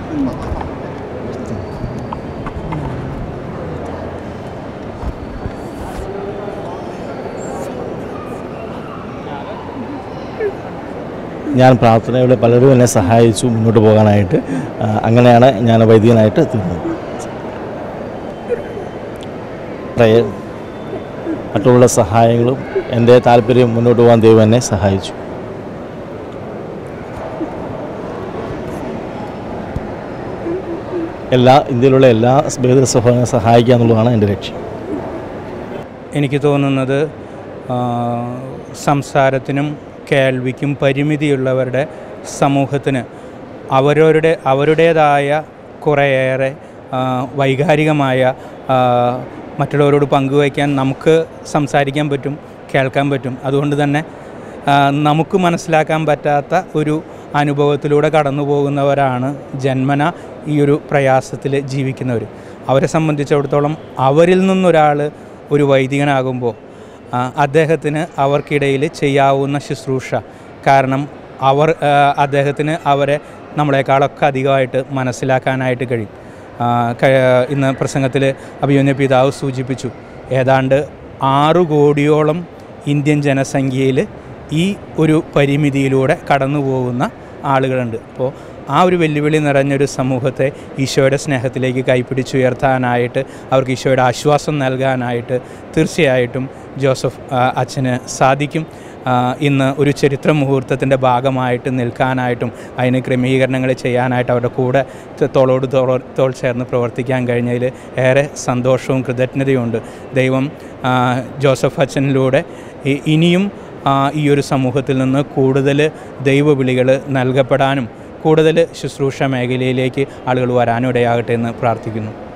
ഞാൻ പ്രാർത്ഥനയോടെ പലരും എന്നെ സഹായിച്ചു മുന്നോട്ട് പോകാനായിട്ട് ആ, അങ്ങനെയാണ് ഞാൻ വൈദികനായിട്ട് തീർന്നത് പ്രയർ മറ്റുള്ള സഹായങ്ങളും എൻ്റെ താല്പര്യം മുന്നോട്ട് പോകാൻ ദൈവം എന്നെ സഹായിച്ചു എല്ലാ ഇന്ത്യയിലുള്ള എല്ലാ ഭേദ സഹോദരങ്ങളെ സഹായിക്കുക എന്നുള്ളതാണ് എൻ്റെ ലക്ഷ്യം എനിക്ക് തോന്നുന്നത് ആ, സംസാരത്തിനും കേൾവിക്കും പരിമിതിയുള്ളവരുടെ സമൂഹത്തിന് അവരവരുടെ അവരുടേതായ കുറേയേറെ ആ, വൈകാരികമായ ആ, മറ്റുള്ളവരോട് പങ്കുവയ്ക്കാൻ നമുക്ക് സംസാരിക്കാൻ പറ്റും കേൾക്കാൻ പറ്റും അതുകൊണ്ട് തന്നെ ആ, നമുക്ക് മനസ്സിലാക്കാൻ പറ്റാത്ത ഒരു അനുഭവത്തിലൂടെ കടന്നു പോകുന്നവരാണ് ജന്മന ഈ ഒരു പ്രയാസത്തിൽ ജീവിക്കുന്നവർ അവരെ സംബന്ധിച്ചിടത്തോളം അവരിൽ നിന്നൊരാൾ ഒരു വൈദികനാകുമ്പോൾ ആ, അദ്ദേഹത്തിന് അവർക്കിടയിൽ ചെയ്യാവുന്ന ശുശ്രൂഷ കാരണം അവർ ആ, അദ്ദേഹത്തിന് അവരെ നമ്മളെക്കാളൊക്കെ അധികമായിട്ട് മനസ്സിലാക്കാനായിട്ട് കഴിയും ആ, ക- ഇന്ന് പ്രസംഗത്തിൽ അഭിമന്യ പിതാവ് സൂചിപ്പിച്ചു ഏതാണ്ട് ആറു കോടിയോളം ഇന്ത്യൻ ജനസംഖ്യയിൽ ഈ ഒരു പരിമിതിയിലൂടെ കടന്നു പോകുന്ന ആളുകളുണ്ട് അപ്പോൾ ആ ഒരു വെല്ലുവിളി നിറഞ്ഞൊരു സമൂഹത്തെ ഈശോയുടെ സ്നേഹത്തിലേക്ക് കൈപ്പിടിച്ചുയർത്താനായിട്ട് അവർക്ക് ഈശോയുടെ ആശ്വാസം നൽകാനായിട്ട് തീർച്ചയായിട്ടും ജോസഫ് ആ, അച്ഛന് സാധിക്കും ആ, ഇന്ന് ഒരു ചരിത്ര മുഹൂർത്തത്തിൻ്റെ ഭാഗമായിട്ട് നിൽക്കാനായിട്ടും അതിന് ക്രമീകരണങ്ങൾ ചെയ്യാനായിട്ട് അവരുടെ കൂടെ ത- തോളോട് തോളോ തോൾ ചേർന്ന് പ്രവർത്തിക്കാൻ കഴിഞ്ഞതിൽ ഏറെ സന്തോഷവും കൃതജ്ഞതയുമുണ്ട് ദൈവം ആ, ജോസഫ് അച്ഛനിലൂടെ ഇ- ഇനിയും ആ, ഈ ഒരു സമൂഹത്തിൽ നിന്ന് കൂടുതൽ ദൈവവിളികൾ നൽകപ്പെടാനും കൂടുതൽ ശുശ്രൂഷ മേഖലയിലേക്ക് ആളുകൾ വരാനും ഇടയാകട്ടെ എന്ന് പ്രാർത്ഥിക്കുന്നു